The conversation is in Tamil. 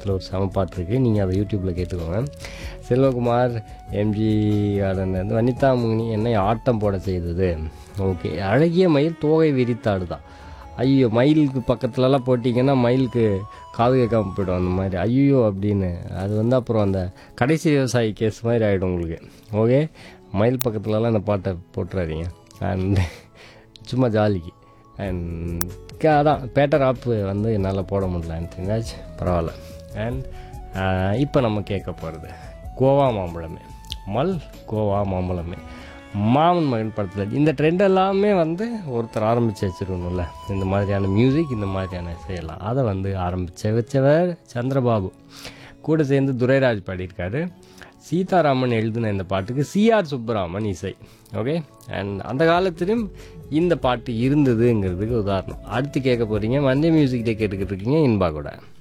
படத்தில் ஒரு செம பாட்டு இருக்குது நீங்கள் அதை யூடியூப்பில் கேட்டுக்கோங்க செல்வகுமார் எம்ஜி கார்டன்லேருந்து வனிதா முனி என்னை ஆட்டம் போட செய்தது ஓகே அழகிய மயில் தோகை விரித்தாடு தான் ஐயோ மயிலுக்கு பக்கத்துலலாம் போட்டிங்கன்னா மயிலுக்கு காது கேட்காம போய்டும் அந்த மாதிரி ஐயோ அப்படின்னு அது வந்து அப்புறம் அந்த கடைசி விவசாயி கேஸ் மாதிரி ஆகிடும் உங்களுக்கு ஓகே மயில் பக்கத்துலலாம் இந்த பாட்டை போட்டுறாதீங்க அண்ட் சும்மா ஜாலிக்கு அண்ட் அதான் பேட்டர் ஆப் வந்து என்னால் போட முடியல பரவாயில்ல அண்ட் இப்போ நம்ம கேட்க போகிறது கோவா மாம்பழமே மல் கோவா மாம்பழமே மாமன் மகன் படத்தில் இந்த ட்ரெண்ட் எல்லாமே வந்து ஒருத்தர் ஆரம்பித்து வச்சிருக்கணும்ல இந்த மாதிரியான மியூசிக் இந்த மாதிரியான இசையெல்லாம் அதை வந்து ஆரம்பித்து வச்சவர் சந்திரபாபு கூட சேர்ந்து துரைராஜ் பாடியிருக்காரு சீதாராமன் எழுதின இந்த பாட்டுக்கு சிஆர் சுப்பராமன் இசை ஓகே அண்ட் அந்த காலத்திலும் இந்த பாட்டு இருந்ததுங்கிறதுக்கு உதாரணம் அடுத்து கேட்க போகிறீங்க மண்டே மியூசிக் டே கேட்டுக்கிட்டு இருக்கீங்க இன்பா கூட